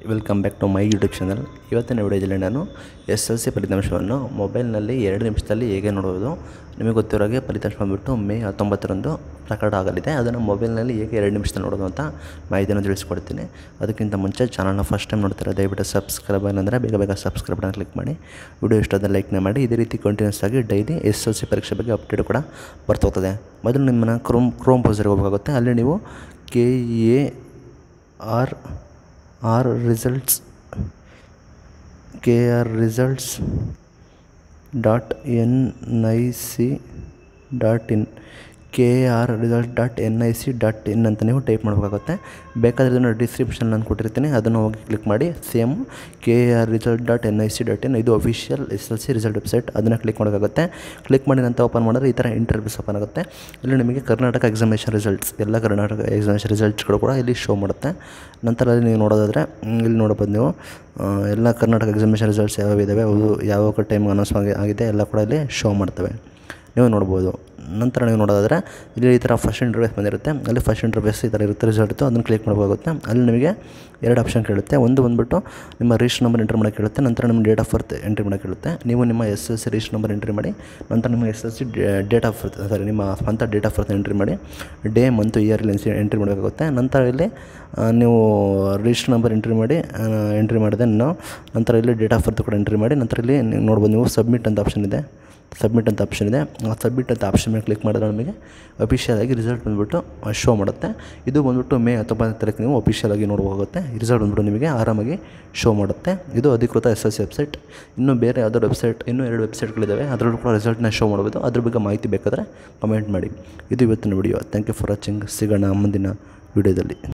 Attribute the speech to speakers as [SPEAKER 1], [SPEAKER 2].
[SPEAKER 1] welcome back to my YouTube channel ಇವತ್ತಿನ ವಿಡಿಯೋದಲ್ಲಿ ನಾನು ಎಸ್ ಎಲ್ ಸಿ ಫಲಿತಾಂಶವನ್ನು ಮೊಬೈಲ್ನಲ್ಲಿ ಎರಡು ನಿಮಿಷದಲ್ಲಿ ಹೇಗೆ ನೋಡುವುದು ನಿಮಗೆ ಗೊತ್ತಿರೋ ಹಾಗೆ ಫಲಿತಾಂಶ ಬಂದುಬಿಟ್ಟು ಮೇ ಹತ್ತೊಂಬತ್ತರಂದು ಪ್ರಕಟ ಆಗಲಿದೆ ಅದನ್ನು ಮೊಬೈಲ್ನಲ್ಲಿ ಹೇಗೆ ಎರಡು ನಿಮಿಷದಲ್ಲಿ ನೋಡೋದು ಅಂತ ಮಾಹಿತಿಯನ್ನು ತಿಳಿಸ್ಕೊಡ್ತೀನಿ ಅದಕ್ಕಿಂತ ಮುಂಚೆ ಚಾನಲ್ನ ಫಸ್ಟ್ ಟೈಮ್ ನೋಡ್ತಾರೆ ದಯವಿಟ್ಟು ಸಬ್ಸ್ಕ್ರೈಬ್ ಅಂದರೆ ಬೇಗ ಬೇಗ ಸಬ್ಸ್ಕ್ರೈಬ್ ಬಟನ್ ಕ್ಲಿಕ್ ಮಾಡಿ ವಿಡಿಯೋ ಇಷ್ಟದ ಲೈಕ್ನ ಮಾಡಿ ಇದೇ ರೀತಿ ಕಂಟಿನ್ಯೂಸ್ ಆಗಿ ಡೈಲಿ ಎಸ್ ಎಲ್ ಸಿ ಪರೀಕ್ಷೆ ಬಗ್ಗೆ ಅಪ್ಡೇಟ್ ಕೂಡ ಬರ್ತೋಗ್ತದೆ ಮೊದಲು ನಿಮ್ಮನ್ನ ಕ್ರೋಮ್ ಕ್ರೋಮ್ ಬ್ರೌಸರ್ಗೆ ಹೋಗಬೇಕಾಗುತ್ತೆ ಅಲ್ಲಿ ನೀವು K A R R results K R results dot N I C dot in K R result dot N I C dot in ಅಂತ ನೀವು ಟೈಪ್ ಮಾಡಬೇಕಾಗುತ್ತೆ ಬೇಕಾದರೆ ಇದನ್ನು ಡಿಸ್ಕ್ರಿಪ್ಷನ್ ನಾನು ಕೊಟ್ಟಿರ್ತೀನಿ ಅದನ್ನು ಹೋಗಿ ಕ್ಲಿಕ್ ಮಾಡಿ same K R result dot N I C dot in ಇದು official S L C result website ಅದನ್ನು ಕ್ಲಿಕ್ ಮಾಡೋಕ್ಕಾಗುತ್ತೆ ಕ್ಲಿಕ್ ಮಾಡಿ ನಂತರ ಓಪನ್ ಮಾಡಿದ್ರೆ ಈ ಥರ ಇಂಟರ್ವ್ಯೂಸ್ ಓಪನ್ ಆಗುತ್ತೆ ಇಲ್ಲಿ ನಿಮಗೆ ಕರ್ನಾಟಕ ಎಕ್ಸಾಮಿನೇಷನ್ ರಿಸಲ್ಟ್ಸ್ ಎಲ್ಲ ಕರ್ನಾಟಕ ಎಕ್ಸಾಮಿನೇಷನ್ ರಿಸಲ್ಟ್ಸ್ಗಳು ಕೂಡ ಇಲ್ಲಿ ಶೋ ಮಾಡುತ್ತೆ ನಂತರ ಅಲ್ಲಿ ನೀವು ನೋಡೋದಾದರೆ ಮ್, ಇಲ್ಲಿ ನೋಡ್ಬೋದು ನೀವು ಆ, ಎಲ್ಲ ಕರ್ನಾಟಕ ಎಕ್ಸಾಮಿನೇಷನ್ ರಿಸಲ್ಟ್ಸ್ ಯಾವ್ಯಾವ ಇದ್ದಾವೆ ಅವು ಯಾವಾಗ ಟೈಮ್ ಅನೌನ್ಸ್ ಆಗಿ- ಆಗಿದೆ ಎಲ್ಲ ಕೂಡ ಇಲ್ಲಿ ಶೋ ಮಾಡ್ತವೆ ನೀವು ನೋಡ್ಬೋದು ನಂತರ ನೀವು ನೋಡೋದಾದರೆ ಇಲ್ಲಿ ಈ ಥರ ಫಸ್ಟ್ ಇಂಟರ್ವ್ಯೂಸ್ ಬಂದಿರುತ್ತೆ ಅಲ್ಲಿ ಫಸ್ಟ್ ಇಂಟರ್ವ್ಯೂಸ್ ಈ ಥರ ಇರುತ್ತೆ ರಿಸಲ್ಟು ಅದನ್ನು ಕ್ಲಿಕ್ ಮಾಡಬೇಕಾಗುತ್ತೆ ಅಲ್ಲಿ ನಿಮಗೆ ಎರಡು ಆಪ್ಷನ್ ಕೇಳುತ್ತೆ ಒಂದು ಬಂದುಬಿಟ್ಟು ನಿಮ್ಮ ರಿಜಿಸ್ಟರ್ ನಂಬರ್ ಎಂಟ್ರಿ ಮಾಡೋಕ್ಕೆ ಕೇಳುತ್ತೆ ನಂತರ ನಿಮ್ಮ ಡೇಟ್ ಆಫ್ ಬರ್ತ್ ಎಂಟ್ರಿ ಮಾಡೋಕ್ಕೆ ಕೇಳುತ್ತೆ ನೀವು ನಿಮ್ಮ S L C register number entry ಮಾಡಿ ನಂತರ ನಿಮ್ಮ S L C date of birth sorry ನಿಮ್ಮ ಸ್ವಂತ ಡೇಟ್ ಆಫ್ ಬರ್ತ್ ಎಂಟ್ರಿ ಮಾಡಿ ಡೇ ಮಂತು ಇಯರ್ ಎಂಟ್ರಿ ಮಾಡಬೇಕಾಗುತ್ತೆ ನಂತರ ಇಲ್ಲಿ ಆ, ನೀವು ರಿಜಿಸ್ಟರ್ ನಂಬರ್ ಎಂಟ್ರಿ ಮಾಡಿ ಎಂಟ್ರಿ ಮಾಡಿದೆ ನಾವು ನಂತರ ಇಲ್ಲಿ ಡೇಟ್ ಆಫ್ ಬರ್ತ್ ಕೂಡ ಎಂಟ್ರಿ ಮಾಡಿ ನಂತರ ಇಲ್ಲಿ ನೀವು ನೋಡ್ಬೋದು ನೀವು ಸಬ್ಮಿಟ್ ಅಂತ ಆಪ್ಷನ್ ಇದೆ ಸಬ್ಮಿಟ್ ಅಂತ ಆಪ್ಷನ್ ಇದೆ ಆ ಸಬ್ಮಿಟ್ ಅಂತ ಆಪ್ಷನ್ ಮೇಲೆ ಕ್ಲಿಕ್ ಮಾಡಿದ್ರೆ ನಮಗೆ ಅಫಿಷಿಯಲ್ ಆಗಿ ರಿಸಲ್ಟ್ ಬಂದುಬಿಟ್ಟು ಶೋ ಮಾಡುತ್ತೆ ಇದು ಬಂದುಬಿಟ್ಟು ಮೇ ಹತ್ತೊಂಬತ್ತನೇ ತಾರೀಕು ನೀವು ಅಫಿಷಿಯಲ್ ಆಗಿ ನೋಡ್ಬೋಗುತ್ತೆ ರಿಸಲ್ಟ್ ಬಂದುಬಿಟ್ಟು ನಿಮಗೆ ಆರಾಮಾಗಿ ಶೋ ಮಾಡುತ್ತೆ ಇದು ಅಧಿಕೃತ ಎಸ್ ಎಲ್ ಸಿ ವೆಬ್ಸೈಟ್ ಇನ್ನು ಬೇರೆ ಯಾವುದೋ ವೆಬ್ಸೈಟ್ ಇನ್ನೂ ಎರಡು ವೆಬ್ಸೈಟ್ಗಳಿದ್ದಾವೆ ಅದರಲ್ಲೂ ಕೂಡ ರಿಸಲ್ಟ್ನ ಶೋ ಮಾಡ್ಬೋದು ಅದ್ರ ಬಗ್ಗೆ ಮಾಹಿತಿ ಬೇಕಾದರೆ ಕಮೆಂಟ್ ಮಾಡಿ ಇದು ಇವತ್ತಿನ video thank you for watching ಸಿಗೋಣ ಮುಂದಿನ ವಿಡಿಯೋದಲ್ಲಿ